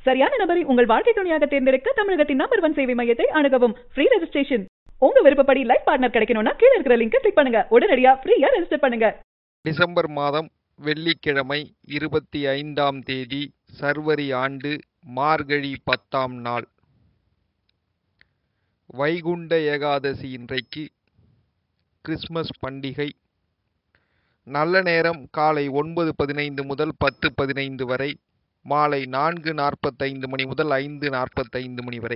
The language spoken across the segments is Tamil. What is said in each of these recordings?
சரியான நபரை உங்கள் வாழ்க்கை துணையாக தேர்ந்தெடுக்க தமிழகத்தின் நம்பர் ஒன் சேவை மையத்தை அணுகவும் ஃப்ரீ ரெஜிஸ்ட்ரேஷன் உங்க விருப்பப்படி லைஃப் பார்ட்னர் கிடைக்கணும்னா கீழ இருக்கிற லிங்கை கிளிக் பண்ணுங்க உடனடியா ஃப்ரீயா ரெஜிஸ்டர் பண்ணுங்க டிசம்பர் மாதம் வெள்ளிக்கிழமை இருபத்தி ஐந்தாம் தேதி சர்வரி ஆண்டு மார்கழி பத்தாம் நாள் வைகுண்ட ஏகாதசி இன்றைக்கு கிறிஸ்மஸ் பண்டிகை நல்ல நேரம் காலை ஒன்பது பதினைந்து முதல் பத்து பதினைந்து வரை மாலை நான்கு நாற்பத்தைந்து மணி முதல் ஐந்து நாற்பத்தைந்து மணி வரை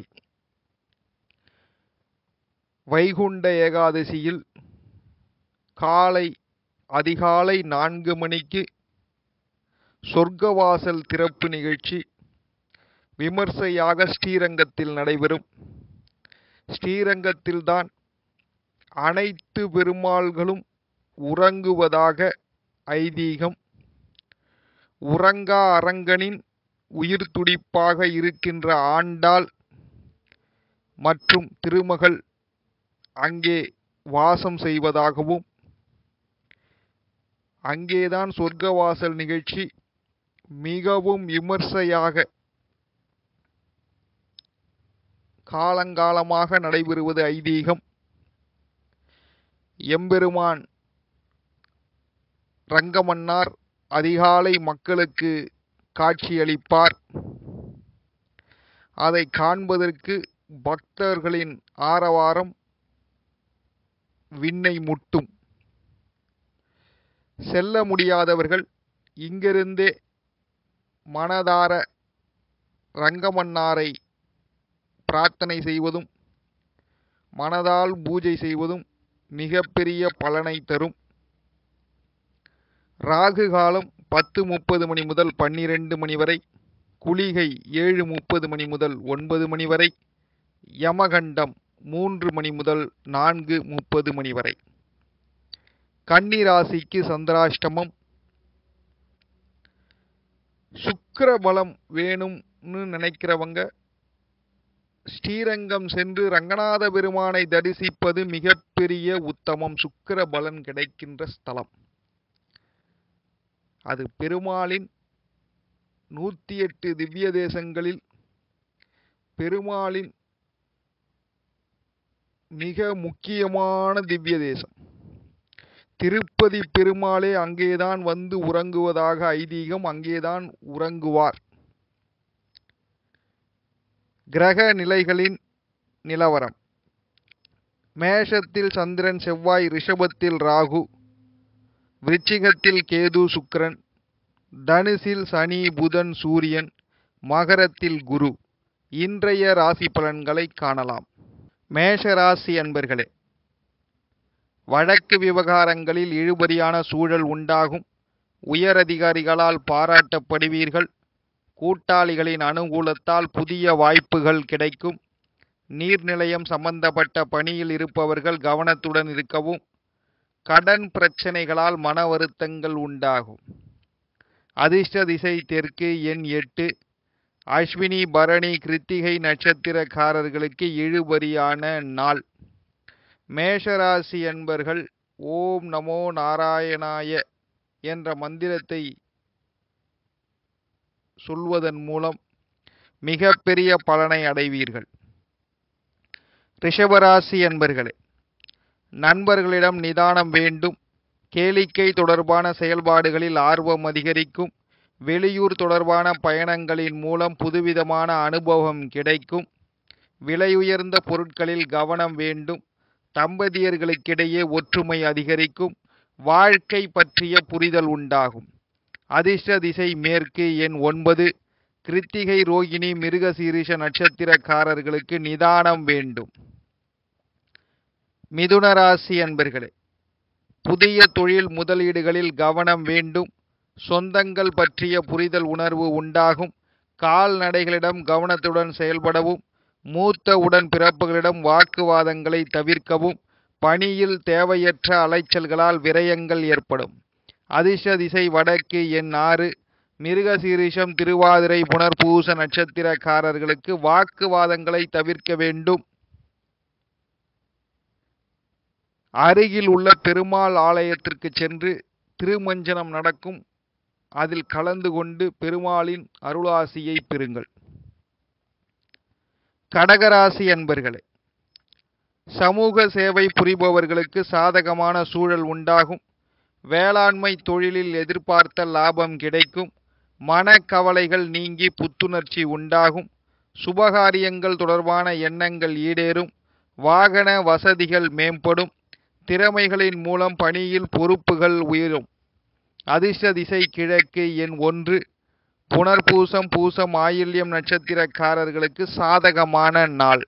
வைகுண்ட ஏகாதசியில் காலை அதிகாலை நான்கு மணிக்கு சொர்க்கவாசல் திறப்பு நிகழ்ச்சி விமர்சையாக ஸ்ரீரங்கத்தில் நடைபெறும் ஸ்ரீரங்கத்தில்தான் அனைத்து பெருமாள்களும் உறங்குவதாக ஐதீகம் உறங்கா அரங்கனின் உயிர் துடிப்பாக இருக்கின்ற ஆண்டாள் மற்றும் திருமகள் அங்கே வாசம் செய்வதாகவும் அங்கேதான் சொர்க்கவாசல் நிகழ்ச்சி மிகவும் விமர்சையாக காலங்காலமாக நடைபெறுவது ஐதீகம் எம்பெருமான் ரங்கமன்னார் அதிகாலை மக்களுக்கு காட்சியளிப்பார் அதை காண்பதற்கு பக்தர்களின் ஆரவாரம் விண்ணை முட்டும் செல்ல முடியாதவர்கள் இங்கிருந்தே மனதார ரங்கமன்னாரை பிரார்த்தனை செய்வதும் மனதால் பூஜை செய்வதும் மிகப்பெரிய பலனை தரும் ராகு காலம் பத்து முப்பது மணி முதல் பன்னிரண்டு மணி வரை குளிகை ஏழு முப்பது மணி முதல் ஒன்பது மணி வரை யமகண்டம் மூன்று மணி முதல் நான்கு முப்பது மணி வரை கன்னி ராசிக்கு சந்திராஷ்டமம் சுக்கிர பலம் வேணும்னு நினைக்கிறவங்க ஸ்ரீரங்கம் சென்று ரங்கநாத பெருமானை தரிசிப்பது மிகப்பெரிய உத்தமம் சுக்கிர பலன் கிடைக்கின்ற ஸ்தலம் அது பெருமாளின் நூற்றி எட்டு திவ்ய தேசங்களில் பெருமாளின் மிக முக்கியமான திவ்ய தேசம் திருப்பதி பெருமாளே அங்கேதான் வந்து உறங்குவதாக ஐதீகம் அங்கேதான் உறங்குவார் கிரக நிலைகளின் நிலவரம் மேஷத்தில் சந்திரன் செவ்வாய் ரிஷபத்தில் ராகு விருச்சிகத்தில் கேது சுக்கிரன் தனுசில் சனி புதன் சூரியன் மகரத்தில் குரு இன்றைய ராசி பலன்களை காணலாம் மேஷ ராசி அன்பர்களே வழக்கு விவகாரங்களில் இழுபறியான சூழல் உண்டாகும் உயரதிகாரிகளால் பாராட்டப்படுவீர்கள் கூட்டாளிகளின் அனுகூலத்தால் புதிய வாய்ப்புகள் கிடைக்கும் நீர்நிலையம் சம்பந்தப்பட்ட பணியில் இருப்பவர்கள் கவனத்துடன் இருக்கவும் கடன் பிரச்சனைகளால் மன வருத்தங்கள் உண்டாகும் அதிர்ஷ்ட திசை தெற்கு எண் எட்டு அஸ்வினி பரணி கிருத்திகை நட்சத்திரக்காரர்களுக்கு இழுபறியான நாள் மேஷராசி என்பர்கள் ஓம் நமோ நாராயணாய என்ற மந்திரத்தை சொல்வதன் மூலம் மிகப்பெரிய பலனை அடைவீர்கள் ரிஷபராசி என்பர்களே நண்பர்களிடம் நிதானம் வேண்டும் கேளிக்கை தொடர்பான செயல்பாடுகளில் ஆர்வம் அதிகரிக்கும் வெளியூர் தொடர்பான பயணங்களின் மூலம் புதுவிதமான அனுபவம் கிடைக்கும் விலையுயர்ந்த பொருட்களில் கவனம் வேண்டும் தம்பதியர்களுக்கிடையே ஒற்றுமை அதிகரிக்கும் வாழ்க்கை பற்றிய புரிதல் உண்டாகும் அதிர்ஷ்ட திசை மேற்கு எண் ஒன்பது கிருத்திகை ரோகிணி மிருகசீரிஷ நட்சத்திரக்காரர்களுக்கு நிதானம் வேண்டும் மிதுன ராசி அன்பர்களே புதிய தொழில் முதலீடுகளில் கவனம் வேண்டும் சொந்தங்கள் பற்றிய புரிதல் உணர்வு உண்டாகும் கால்நடைகளிடம் கவனத்துடன் செயல்படவும் மூத்த உடன் பிறப்புகளிடம் வாக்குவாதங்களை தவிர்க்கவும் பணியில் தேவையற்ற அலைச்சல்களால் விரயங்கள் ஏற்படும் அதிர்ஷ்ட திசை வடக்கு எண் ஆறு மிருகசீரிஷம் திருவாதிரை புனர்பூச நட்சத்திரக்காரர்களுக்கு வாக்குவாதங்களை தவிர்க்க வேண்டும் அருகில் உள்ள பெருமாள் ஆலயத்திற்கு சென்று திருமஞ்சனம் நடக்கும் அதில் கலந்து கொண்டு பெருமாளின் அருளாசியை பெறுங்கள் கடகராசி அன்பர்களே சமூக சேவை புரிபவர்களுக்கு சாதகமான சூழல் உண்டாகும் வேளாண்மை தொழிலில் எதிர்பார்த்த லாபம் கிடைக்கும் மனக்கவலைகள் நீங்கி புத்துணர்ச்சி உண்டாகும் சுபகாரியங்கள் தொடர்பான எண்ணங்கள் ஈடேறும் வாகன வசதிகள் மேம்படும் திறமைகளின் மூலம் பணியில் பொறுப்புகள் உயரும் அதிர்ஷ்ட திசை கிழக்கு எண் ஒன்று புனர்பூசம் பூசம் ஆயில்யம் நட்சத்திரக்காரர்களுக்கு சாதகமான நாள்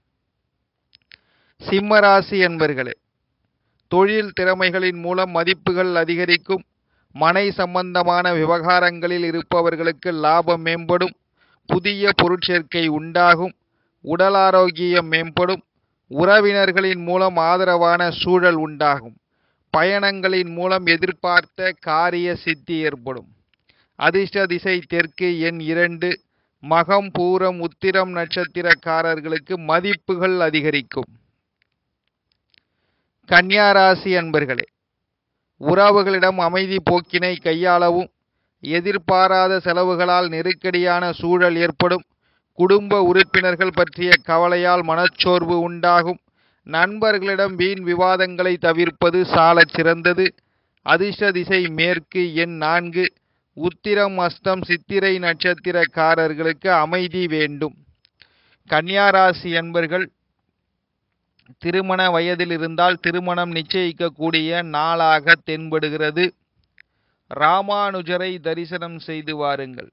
சிம்மராசி என்பர்களே தொழில் திறமைகளின் மூலம் மதிப்புகள் அதிகரிக்கும் மனை சம்பந்தமான விவகாரங்களில் இருப்பவர்களுக்கு லாபம் மேம்படும் புதிய பொருட்சேர்க்கை உண்டாகும் உடல் ஆரோக்கியம் மேம்படும் உறவினர்களின் மூலம் ஆதரவான சூழல் உண்டாகும் பயணங்களின் மூலம் எதிர்பார்த்த காரிய சித்தி ஏற்படும் அதிர்ஷ்ட திசை தெற்கு எண் இரண்டு மகம் பூரம் உத்திரம் நட்சத்திரக்காரர்களுக்கு மதிப்புகள் அதிகரிக்கும் கன்னியாராசி அன்பர்களே உறவுகளிடம் அமைதி போக்கினை கையாளவும் எதிர்பாராத செலவுகளால் நெருக்கடியான சூழல் ஏற்படும் குடும்ப உறுப்பினர்கள் பற்றிய கவலையால் மனச்சோர்வு உண்டாகும் நண்பர்களிடம் வீண் விவாதங்களை தவிர்ப்பது சாலச் சிறந்தது அதிர்ஷ்ட திசை மேற்கு எண் நான்கு உத்திரம் அஸ்தம் சித்திரை நட்சத்திரக்காரர்களுக்கு அமைதி வேண்டும் கன்னியாராசி அன்பர்கள் திருமண வயதில் இருந்தால் திருமணம் நிச்சயிக்கக்கூடிய நாளாக தென்படுகிறது ராமானுஜரை தரிசனம் செய்து வாருங்கள்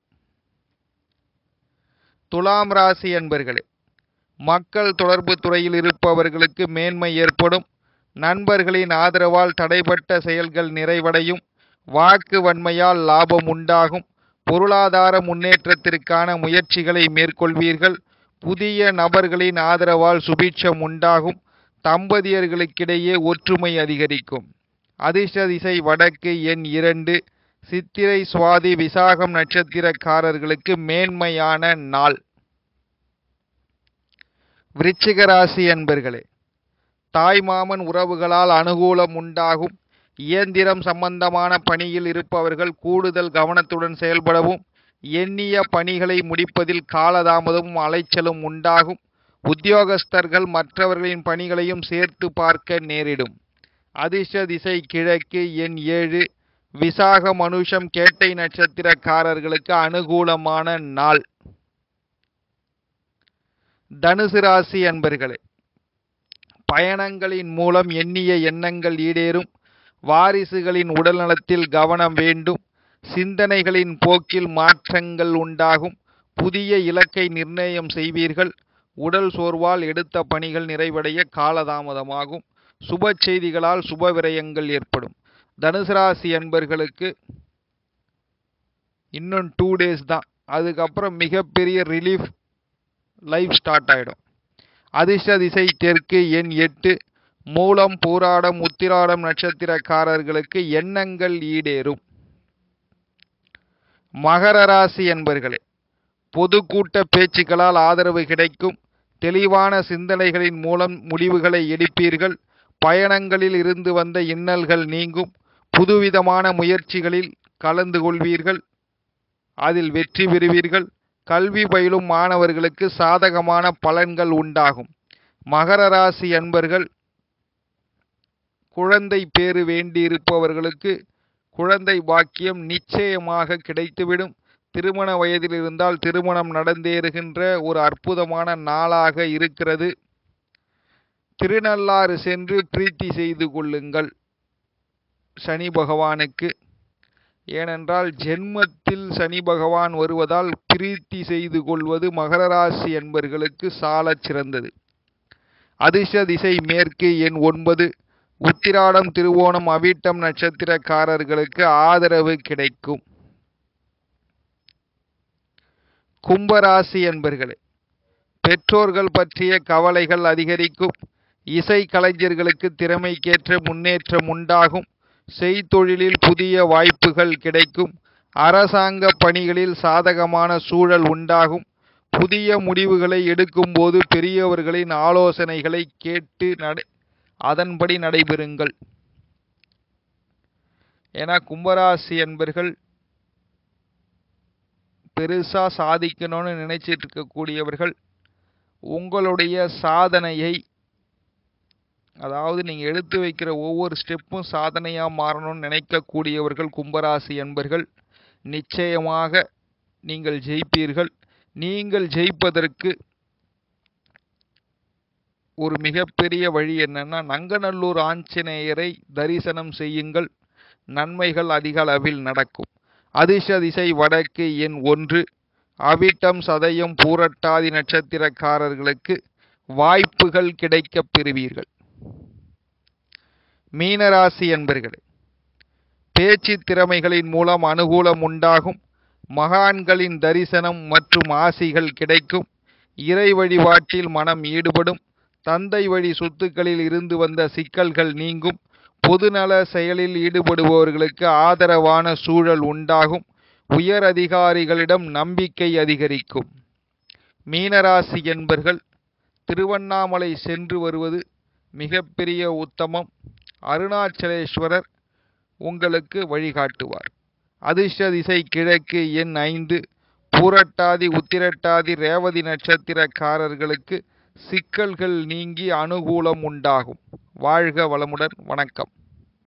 துலாம் ராசி அன்பர்களே மக்கள் தொடர்பு துறையில் இருப்பவர்களுக்கு மேன்மை ஏற்படும் நண்பர்களின் ஆதரவால் தடைப்பட்ட செயல்கள் நிறைவடையும் வாக்கு வன்மையால் லாபம் உண்டாகும் பொருளாதார முன்னேற்றத்திற்கான முயற்சிகளை மேற்கொள்வீர்கள் புதிய நபர்களின் ஆதரவால் சுபிட்சம் உண்டாகும் தம்பதியர்களுக்கிடையே ஒற்றுமை அதிகரிக்கும் அதிர்ஷ்ட திசை வடக்கு எண் இரண்டு சித்திரை சுவாதி விசாகம் நட்சத்திரக்காரர்களுக்கு மேன்மையான நாள் விருச்சிக ராசி அன்பர்களே தாய்மாமன் உறவுகளால் அனுகூலம் உண்டாகும் இயந்திரம் சம்பந்தமான பணியில் இருப்பவர்கள் கூடுதல் கவனத்துடன் செயல்படவும் எண்ணிய பணிகளை முடிப்பதில் காலதாமதமும் அலைச்சலும் உண்டாகும் உத்தியோகஸ்தர்கள் மற்றவர்களின் பணிகளையும் சேர்த்து பார்க்க நேரிடும் அதிர்ஷ்ட திசை கிழக்கு எண் ஏழு விசாக மனுஷம் கேட்டை நட்சத்திரக்காரர்களுக்கு அனுகூலமான நாள் தனுசு ராசி அன்பர்களே பயணங்களின் மூலம் எண்ணிய எண்ணங்கள் ஈடேறும் வாரிசுகளின் உடல்நலத்தில் கவனம் வேண்டும் சிந்தனைகளின் போக்கில் மாற்றங்கள் உண்டாகும் புதிய இலக்கை நிர்ணயம் செய்வீர்கள் உடல் சோர்வால் எடுத்த பணிகள் நிறைவடைய காலதாமதமாகும் சுப செய்திகளால் சுப விரயங்கள் ஏற்படும் தனுசு ராசி அன்பர்களுக்கு இன்னும் டூ டேஸ் தான் அதுக்கப்புறம் மிகப்பெரிய ரிலீஃப் லைஃப் ஸ்டார்ட் ஆகிடும் அதிர்ஷ்ட திசை தெற்கு எண் எட்டு மூலம் பூராடம் உத்திராடம் நட்சத்திரக்காரர்களுக்கு எண்ணங்கள் ஈடேறும் மகர ராசி என்பர்களே பொதுக்கூட்ட பேச்சுக்களால் ஆதரவு கிடைக்கும் தெளிவான சிந்தனைகளின் மூலம் முடிவுகளை எடுப்பீர்கள் பயணங்களில் இருந்து வந்த இன்னல்கள் நீங்கும் புதுவிதமான முயற்சிகளில் கலந்து கொள்வீர்கள் அதில் வெற்றி பெறுவீர்கள் கல்வி பயிலும் மாணவர்களுக்கு சாதகமான பலன்கள் உண்டாகும் மகர ராசி அன்பர்கள் குழந்தை பேறு வேண்டியிருப்பவர்களுக்கு குழந்தை பாக்கியம் நிச்சயமாக கிடைத்துவிடும் திருமண வயதில் இருந்தால் திருமணம் நடந்தேறுகின்ற ஒரு அற்புதமான நாளாக இருக்கிறது திருநள்ளாறு சென்று பிரீத்தி செய்து கொள்ளுங்கள் சனி பகவானுக்கு ஏனென்றால் ஜென்மத்தில் சனி பகவான் வருவதால் பிரீத்தி செய்து கொள்வது மகர ராசி என்பர்களுக்கு சாலச் சிறந்தது அதிர்ஷ்ட திசை மேற்கு எண் ஒன்பது உத்திராடம் திருவோணம் அவிட்டம் நட்சத்திரக்காரர்களுக்கு ஆதரவு கிடைக்கும் கும்பராசி என்பர்களே பெற்றோர்கள் பற்றிய கவலைகள் அதிகரிக்கும் இசை கலைஞர்களுக்கு திறமைக்கேற்ற முன்னேற்றம் உண்டாகும் செய்தொழிலில் புதிய வாய்ப்புகள் கிடைக்கும் அரசாங்க பணிகளில் சாதகமான சூழல் உண்டாகும் புதிய முடிவுகளை எடுக்கும்போது பெரியவர்களின் ஆலோசனைகளை கேட்டு நடை அதன்படி நடைபெறுங்கள் ஏன்னா கும்பராசி என்பர்கள் பெருசா சாதிக்கணும்னு நினைச்சிட்டு இருக்கக்கூடியவர்கள் உங்களுடைய சாதனையை அதாவது நீங்கள் எடுத்து வைக்கிற ஒவ்வொரு ஸ்டெப்பும் சாதனையாக மாறணும்னு நினைக்கக்கூடியவர்கள் கும்பராசி என்பர்கள் நிச்சயமாக நீங்கள் ஜெயிப்பீர்கள் நீங்கள் ஜெயிப்பதற்கு ஒரு மிகப்பெரிய வழி என்னன்னா நங்கநல்லூர் ஆஞ்சநேயரை தரிசனம் செய்யுங்கள் நன்மைகள் அதிக அளவில் நடக்கும் அதிர்ஷ்ட திசை வடக்கு எண் ஒன்று அவிட்டம் சதயம் பூரட்டாதி நட்சத்திரக்காரர்களுக்கு வாய்ப்புகள் கிடைக்கப் பெறுவீர்கள் மீனராசி என்பர்களே பேச்சு திறமைகளின் மூலம் அனுகூலம் உண்டாகும் மகான்களின் தரிசனம் மற்றும் ஆசிகள் கிடைக்கும் இறை வழிபாட்டில் மனம் ஈடுபடும் தந்தை வழி சொத்துக்களில் இருந்து வந்த சிக்கல்கள் நீங்கும் பொதுநல செயலில் ஈடுபடுபவர்களுக்கு ஆதரவான சூழல் உண்டாகும் உயர் அதிகாரிகளிடம் நம்பிக்கை அதிகரிக்கும் மீனராசி என்பர்கள் திருவண்ணாமலை சென்று வருவது மிகப்பெரிய உத்தமம் அருணாச்சலேஸ்வரர் உங்களுக்கு வழிகாட்டுவார் அதிர்ஷ்ட திசை கிழக்கு எண் ஐந்து பூரட்டாதி உத்திரட்டாதி ரேவதி நட்சத்திரக்காரர்களுக்கு சிக்கல்கள் நீங்கி அனுகூலம் உண்டாகும் வாழ்க வளமுடன் வணக்கம்